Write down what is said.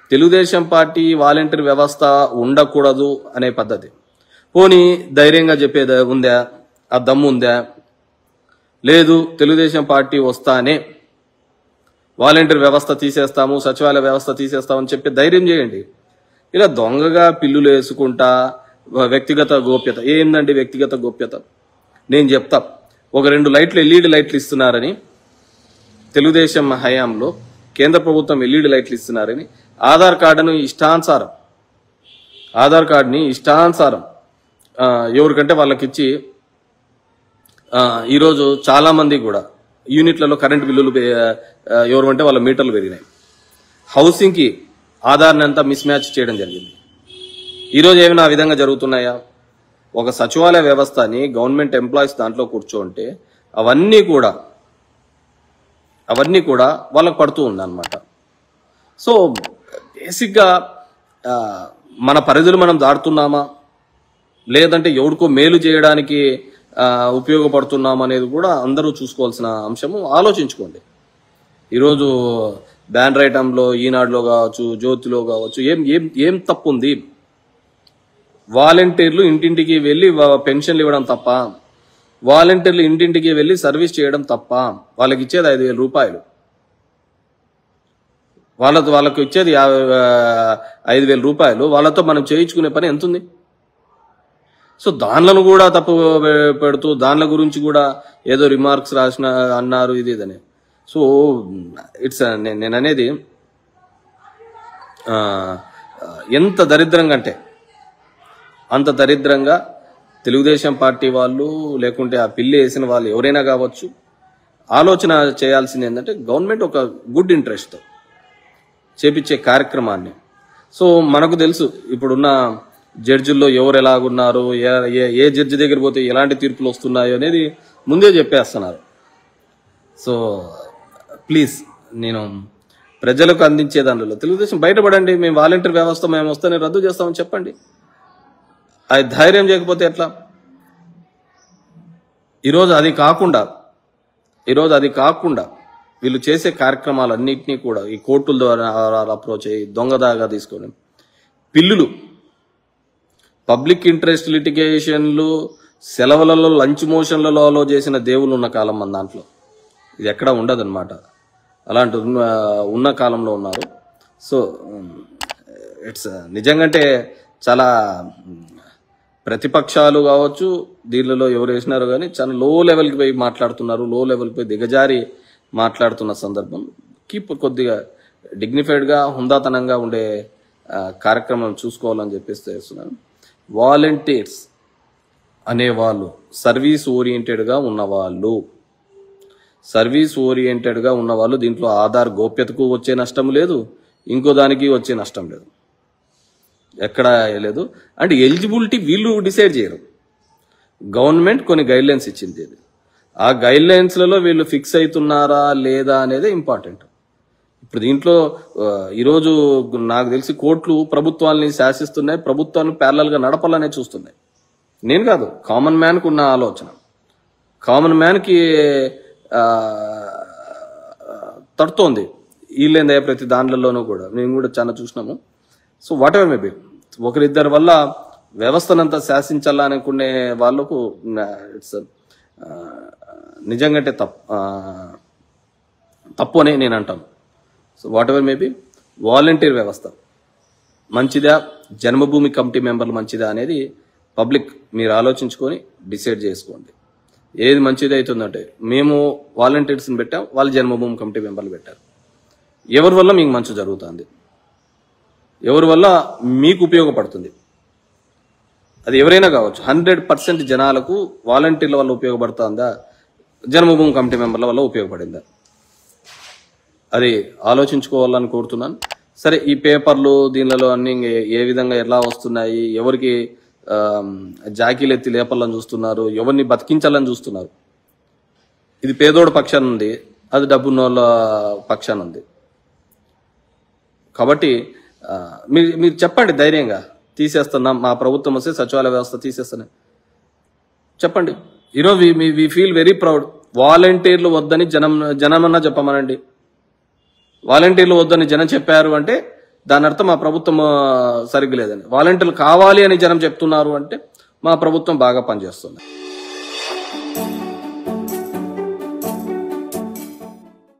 Telugu Desam party volunteer వ్యవస్థ ఉండకూడదు అనే పద్ధతి పోనీ ధైర్యంగా చెప్పేది ఉందా ఆ దమ్ము ఉందా లేదు తెలుగుదేశం పార్టీ వస్తానే వాలంటీర్ వ్యవస్థ తీసేస్తాము సచివాలయ వ్యవస్థ తీసేస్తామని చెప్పి ధైర్యం చేయండి ఇలా దొంగగా పిల్లులు వేసుకుంటా వ- వ్యక్తిగత గోప్యత ఏందండి వ్యక్తిగత గోప్యత నేను చెప్తా ఒక రెండు లైట్లు ఎల్ఈడి లైట్లు ఇస్తున్నారని తెలుగుదేశం హయాంలో కేంద్ర ప్రభుత్వం ఎల్ఈడి లైట్లు ఇస్తున్నారని ఆధార్ కార్డును ఇష్టానుసారం ఆధార్ కార్డుని ఇష్టానుసారం ఆ, ఎవరికంటే వాళ్ళకిచ్చి ఆ, ఈరోజు చాలా మంది కూడా యూనిట్లలో కరెంట్ బిల్లులు పే- ఆ, ఎవరు అంటే వాళ్ళ మీటర్లు పెరిగినాయి హౌసింగ్కి ఆధార్ని అంతా మిస్ మ్యాచ్ చేయడం జరిగింది ఈరోజు ఏమైనా ఆ విధంగా జరుగుతున్నాయా ఒక సచివాలయ వ్యవస్థని గవర్నమెంట్ ఎంప్లాయీస్ దాంట్లో కూర్చోంటే అవన్నీ కూడా అవన్నీ కూడా వాళ్ళకు పడుతూ ఉందన్నమాట సో బేసిక్గా ఆ, మన పరిధులు మనం దాటుతున్నామా లేదంటే ఎవరికో మేలు చేయడానికి ఆ, ఉపయోగపడుతున్నాం అనేది కూడా అందరూ చూసుకోవాల్సిన అంశము ఆలోచించుకోండి ఈరోజు బ్యాన్ రైటంలో ఈనాడులో కావచ్చు జ్యోతిలో కావచ్చు ఏం ఏం ఏం తప్పు ఉంది వాలంటీర్లు ఇంటింటికి వెళ్ళి వా- పెన్షన్లు ఇవ్వడం తప్ప వాలంటీర్లు ఇంటింటికి వెళ్ళి సర్వీస్ చేయడం తప్ప వాళ్ళకి ఇచ్చేది ఐదు వేల రూపాయలు వాళ్ళతో వాళ్ళకు ఇచ్చేది యాభై ఆ, ఐదు వేల రూపాయలు వాళ్ళతో మనం చేయించుకునే పని ఎంత ఉంది సో దానిలను కూడా తప్పు పె- పెడుతూ దానిల గురించి కూడా ఏదో రిమార్క్స్ రాసిన అన్నారు ఇది ఇదని సో ఇట్స్ నేను అనేది ఆ, ఎంత దరిద్రంగా అంటే అంత దరిద్రంగా తెలుగుదేశం పార్టీ వాళ్ళు లేకుంటే ఆ పిల్లి వేసిన వాళ్ళు ఎవరైనా కావచ్చు ఆలోచన చేయాల్సింది ఏంటంటే గవర్నమెంట్ ఒక గుడ్ ఇంట్రెస్ట్తో చేపించే కార్యక్రమాన్ని సో మనకు తెలుసు ఇప్పుడున్న జడ్జిల్లో ఎవరు ఎలాగున్నారు ఏ- ఏ- ఏ జడ్జి దగ్గర పోతే ఎలాంటి తీర్పులు వస్తున్నాయో అనేది ముందే చెప్పేస్తున్నారు సో ప్లీజ్ నేను ప్రజలకు అందించే దానిలో తెలుగుదేశం బయటపడండి మేము వాలంటీర్ వ్యవస్థ మేము వస్తానే రద్దు చేస్తామని చెప్పండి అది ధైర్యం చేయకపోతే ఎట్లా ఈరోజు అది కాకుండా ఈరోజు అది కాకుండా వీళ్ళు చేసే కార్యక్రమాలన్నింటినీ కూడా ఈ కోర్టుల ద్వారా అప్రోచ్ అయ్యి దొంగదాగా తీసుకొని పిల్లులు పబ్లిక్ ఇంట్రెస్ట్ లిటిగేషన్లు సెలవులలో లంచ్ మోషన్లలో చేసిన దేవుళ్ళు ఉన్న కాలం మన దాంట్లో ఇది ఎక్కడ ఉండదన్నమాట అలాంటి ఉన్న ఉన్న కాలంలో ఉన్నారు సో ఇట్స్ నిజంగంటే చాలా మ్, ప్రతిపక్షాలు కావచ్చు దీనిలో ఎవరు వేసినారో కానీ చాలా లో లెవెల్కి పోయి మాట్లాడుతున్నారు లో లెవెల్కి పోయి దిగజారి మాట్లాడుతున్న సందర్భం కీప్ కొద్దిగా డిగ్నిఫైడ్గా హుందాతనంగా ఉండే ఆ, కార్యక్రమం చూసుకోవాలని చెప్పేసి చేస్తున్నాను వాలంటీర్స్ అనేవాళ్ళు సర్వీస్ ఓరియంటెడ్గా ఉన్నవాళ్ళు సర్వీస్ ఓరియంటెడ్గా ఉన్నవాళ్ళు దీంట్లో ఆధార్ గోప్యతకు వచ్చే నష్టం లేదు ఇంకో దానికి వచ్చే నష్టం లేదు ఎక్కడ లేదు అంటే ఎలిజిబిలిటీ వీళ్ళు డిసైడ్ చేయరు గవర్నమెంట్ కొన్ని గైడ్ లైన్స్ ఇచ్చింది ఇది ఆ గైడ్ లైన్స్లలో వీళ్ళు ఫిక్స్ అవుతున్నారా లేదా అనేది ఇంపార్టెంట్ ఇప్పుడు దీంట్లో ఆ, ఈరోజు నాకు తెలిసి కోర్టులు ప్రభుత్వాల్ని శాసిస్తున్నాయి ప్రభుత్వాన్ని ప్యారలల్ గా నడపాలనే చూస్తున్నాయి నేను కాదు కామన్ మ్యాన్కు ఉన్న ఆలోచన కామన్ మ్యాన్కి ఆ, తడుతోంది వీళ్ళేందయ్యా ప్రతి దాంట్లలోనూ కూడా మేము కూడా చాలా చూసినాము సో వాట్ ఎవర్ మేబీ ఒకరిద్దరి వల్ల వ్యవస్థనంతా శాసించాలా అనుకునే వాళ్ళకు ఇట్స్ నిజంగా అంటే తప్పు తప్పు అని నేను అంటాను so whatever maybe volunteer వ్యవస్థ మంచిదా జన్మభూమి కమిటీ మెంబర్లు మంచిదా అనేది పబ్లిక్ మీరు ఆలోచించుకొని డిసైడ్ చేసుకోండి ఏది మంచిది అవుతుందంటే మేము వాలంటీర్స్ని పెట్టాం వాళ్ళు జన్మభూమి కమిటీ మెంబర్లు పెట్టారు ఎవరి వల్ల మీకు మంచి జరుగుతుంది ఎవరి వల్ల మీకు ఉపయోగపడుతుంది అది ఎవరైనా కావచ్చు హండ్రెడ్ పర్సెంట్ జనాలకు వాలంటీర్ల వల్ల ఉపయోగపడుతుందా జన్మభూమి కమిటీ మెంబర్ల వల్ల ఉపయోగపడిందా అది ఆలోచించుకోవాలని కోరుతున్నాను సరే ఈ పేపర్లు దీనిలో అన్ని ఇంక ఏ విధంగా ఎలా వస్తున్నాయి ఎవరికి ఆమ్, జాకీలు ఎత్తి లేపాలని చూస్తున్నారు ఎవరిని బతికించాలని చూస్తున్నారు ఇది పేదోడు పక్షాన ఉంది అది డబ్బున్న వాళ్ళ పక్షాన ఉంది కాబట్టి ఆ, మీరు మీరు చెప్పండి ధైర్యంగా తీసేస్తున్నాం మా ప్రభుత్వం వస్తే సచివాలయ వ్యవస్థ తీసేస్తాను చెప్పండి ఈరోజు we we feel very proud వాలంటీర్లు వద్దని జనం జనమన్నా చెప్పమనండి వాలంటీర్లు వద్దని జనం చెప్పారు అంటే దాని అర్థం మా ప్రభుత్వం ఆ, సరిగ్గా లేదని వాలంటీర్లు కావాలి అని జనం చెప్తున్నారు అంటే మా ప్రభుత్వం బాగా పనిచేస్తుంది